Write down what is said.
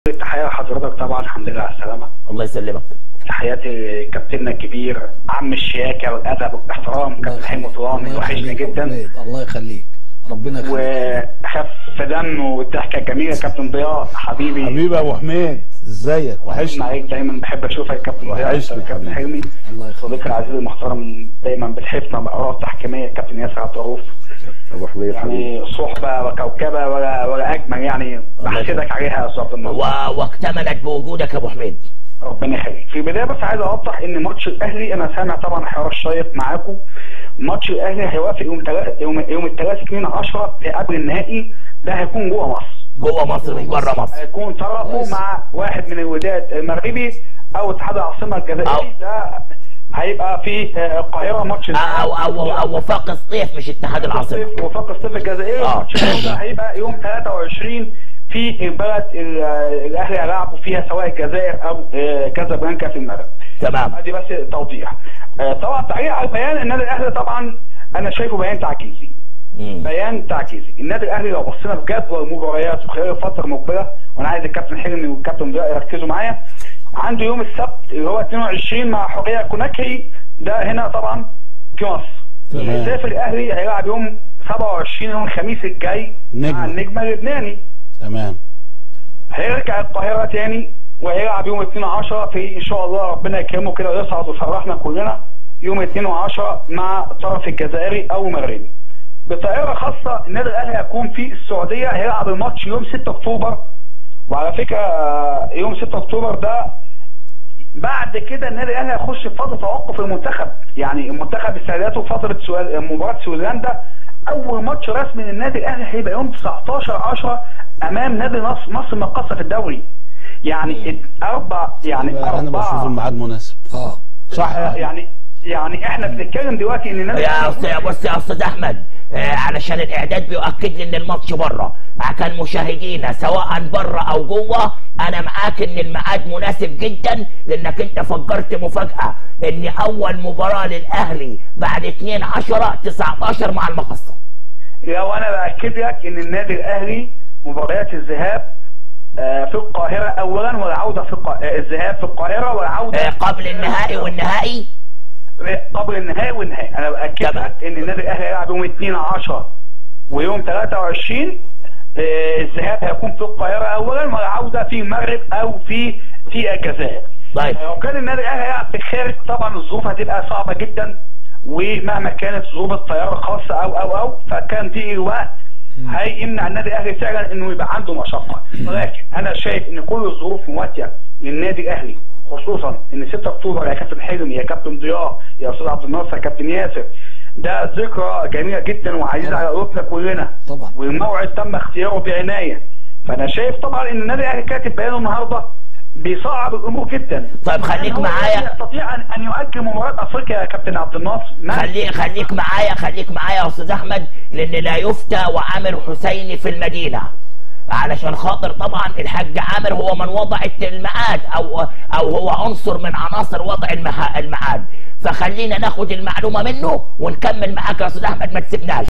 تحية لحضرتك طبعا الحمد لله على السلامة الله يسلمك تحياتي كابتننا الكبير عم الشياكة والأدب والاحترام الله كابتن حلمي يخليك. طولاني الله وحشني يخليك يا أبو جدا حميد. الله يخليك ربنا يخليك وخف دم والضحكة الجميلة كابتن ضياء حبيبي حبيبي يا ابو حميد ازيك وحشني وحشني عليك دايما بحب اشوفك يا كابتن ضياء وحشني كابتن حبيبي. حلمي الله يخليك صديقي العزيز المحترم دايما بتحفنا بآراء تحكيمية كابتن ياسر عبد الرؤوف ابو حميد حبيبي يعني صحبة وكوكبة ولا ولا أجمل يعني بحسدك عليها يا أستاذ النصر و... واكتملت بوجودك يا ابو حميد ربنا يخليك في البدايه بس عايز اوضح ان ماتش الاهلي انا سامع طبعا حوار الشيق معاكم ماتش الاهلي هيوافق يوم تلات يوم يوم الثلاث 2 10 في قبل النهائي ده هيكون جوه مصر جوه مصر مش بره مصر هيكون طرفه كويس. مع واحد من الوداد المغربي او اتحاد العاصمه الجزائري أو- ده هيبقى في آه، القاهره ماتش او او او وفاق الصيف مش اتحاد العاصمه وفاق الصيف الجزائري آه. ماتش اليوم ده هيبقى يوم 23 في البلد ال- الاهلي هيلعبوا فيها سواء الجزائر او آه، كازابلانكا في المغرب تمام ادي بس توضيح آه، طبعا تعليق على البيان النادي الاهلي طبعا انا شايفه بيان تعجيزي مم. بيان تعجيزي النادي الاهلي لو بصينا في جدول المباريات خلال الفتره المقبله وانا عايز الكابتن حلمي والكابتن ضياء يركزوا معايا عنده يوم السبت اللي هو 22 مع حوريه كوناكري ده هنا طبعا في مصر تمام. هيسافر الاهلي هيلعب يوم 27 يوم الخميس الجاي نجم. مع النجم اللبناني تمام هيرجع القاهرة تاني وهيلعب يوم 2 10 في ان شاء الله ربنا يكرمه كده ويصعد ويفرحنا كلنا يوم 2 10 مع الطرف الجزائري او المغربي. بطائرة خاصة النادي الاهلي هيكون في السعودية هيلعب الماتش يوم 6 اكتوبر وعلى فكرة آه، يوم 6 اكتوبر ده بعد كده النادي الاهلي هيخش في فتره توقف المنتخب يعني المنتخب استعداده فتره سؤال مباراه سويسرلندا اول ماتش رسمي للنادي الاهلي هيبقى يوم 19 10 امام نادي نصر مصر المقاصه في الدوري يعني اربع يعني يبقى انا بشوف اربعه الميعاد مناسب اه صح يا يعني يعني احنا بنتكلم دلوقتي ان النادي يا استاذ بص يا استاذ احمد آه علشان الاعداد بيؤكد لي ان الماتش بره كان مشاهدينا سواء بره او جوه انا معاك ان الميعاد مناسب جدا لانك انت فجرت مفاجاه ان اول مباراه للاهلي بعد 2 10 19 مع المقصه لو انا باكد لك ان النادي الاهلي مباريات الذهاب آه، في القاهره اولا والعوده في القا- آه، الذهاب في القاهره والعوده آه قبل النهائي والنهائي قبل النهائي والنهائي انا باكد تمام. لك ان النادي الاهلي هيلعب يوم 2 10 ويوم 23 آه، الذهاب هيكون في القاهره اولا والعوده في المغرب او في في الجزائر طيب لو كان النادي الاهلي هيلعب في الخارج طبعا الظروف هتبقى صعبه جدا ومهما كانت ظروف الطياره الخاصه او او او فكان دي الوقت هيمنع النادي الاهلي فعلا انه يبقى عنده مشقه ولكن انا شايف ان كل الظروف مواتيه للنادي الاهلي خصوصا ان 6 اكتوبر يا كابتن حلمي يا كابتن ضياء يا استاذ عبد الناصر يا كابتن ياسر ده ذكرى جميله جدا وعزيزه على قلوبنا كلنا طبعا. والموعد تم اختياره بعنايه فانا شايف طبعا ان النادي الاهلي كاتب بيانه النهارده بيصعب الامور جدا طيب خليك هو معايا. يستطيع ان ان يؤجل مباراه افريقيا يا كابتن عبد الناصر ما- خلي خليك معايا خليك معايا يا استاذ احمد لان لا يفتى وعامر حسيني في المدينه علشان خاطر طبعا الحاج عامر هو من وضع الميعاد او او هو عنصر من عناصر وضع المها- الميعاد فخلينا ناخد المعلومه منه ونكمل معاك يا استاذ احمد ما تسيبناش